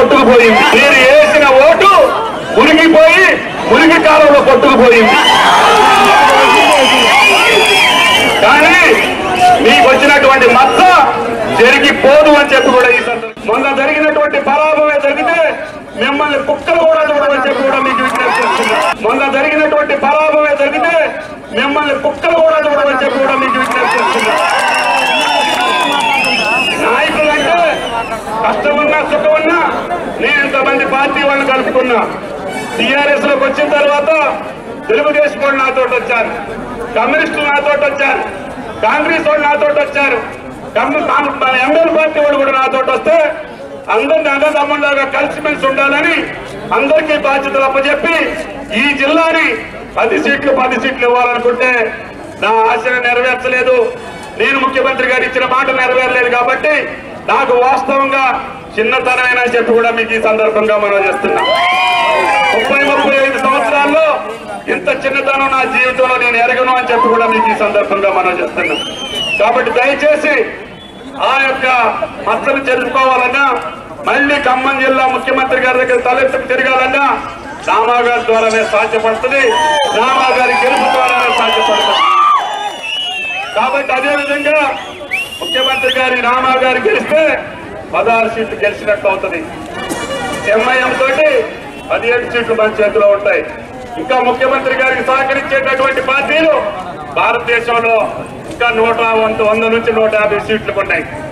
కొట్టుకుపోయింది మీరు వేసిన ఓటు మునిగిపోయి మునిగి కాలంలో కొట్టుకుపోయింది కానీ మీకు వచ్చినటువంటి మచ్చ జరిగిపోదు అని చెప్పి కూడా ఈ సందర్భం మొన్న జరిగినటువంటి పరాభవమే జరిగితే మిమ్మల్ని కుక్కలు కూడా చూడమని చెప్పి కూడా మీకు విజ్ఞప్తి చేస్తున్నా మొన్న జరిగినటువంటి పరాభవమే జరిగితే మిమ్మల్ని కుక్కలు కూడా చూడమని చెప్పి కూడా మీకు విజ్ఞప్తి చేస్తున్నా నాయకులంటే కష్టమున్నా సుఖమున్నా నేను ఇంతమంది పార్టీ వాళ్ళని కలుపుకున్నా టీఆర్ఎస్ లోకి వచ్చిన తర్వాత తెలుగుదేశం వాళ్ళు నాతో వచ్చారు కమ్యూనిస్టులు నాతో వచ్చారు కాంగ్రెస్ వాళ్ళు నాతో వచ్చారు కమ్యూ- కాంగ్- మన ఎంఎల్ పార్టీ వాళ్ళు కూడా నాతో వస్తే అందరిని అన్నదమ్ములాగా కలిసిమెలిసి ఉండాలని అందరికీ బాధ్యతలు అప్పచెప్పి ఈ జిల్లాని పది సీట్లు పది సీట్లు ఇవ్వాలనుకుంటే నా ఆశను నెరవేర్చలేదు నేను ముఖ్యమంత్రి గారు ఇచ్చిన మాట నెరవేరలేదు కాబట్టి నాకు వాస్తవంగా చిన్నతనమైన చెప్పి కూడా మీకు ఈ సందర్భంగా మనం చేస్తున్నా ముప్పై ముప్పై ఐదు సంవత్సరాల్లో ఇంత చిన్నతనం నా జీవితంలో నేను ఎరగను అని చెప్పి కూడా మీకు ఈ సందర్భంగా మనం చేస్తున్నాం కాబట్టి దయచేసి ఆ యొక్క మచ్చలు చెరుపుకోవాలన్నా మళ్ళీ ఖమ్మం జిల్లా ముఖ్యమంత్రి గారి దగ్గర తలెత్తుకు తిరగాలన్నా రామా గారి ద్వారానే సాధ్యపడుతుంది రామా గారి గెలుపు ద్వారానే సాధ్యపడుతుంది కాబట్టి అదే విధంగా ముఖ్యమంత్రి గారి రామా గారు గెలిస్తే పదహారు సీట్లు గెలిచినట్టు అవుతుంది ఎంఐఎం తోటి పదిహేడు సీట్లు మన చేతిలో ఉంటాయి ఇంకా ముఖ్యమంత్రి గారికి సహకరించేటటువంటి పార్టీలు భారతదేశంలో ఇంకా నూట వంద వంద నుంచి నూట యాభై సీట్లు ఉన్నాయి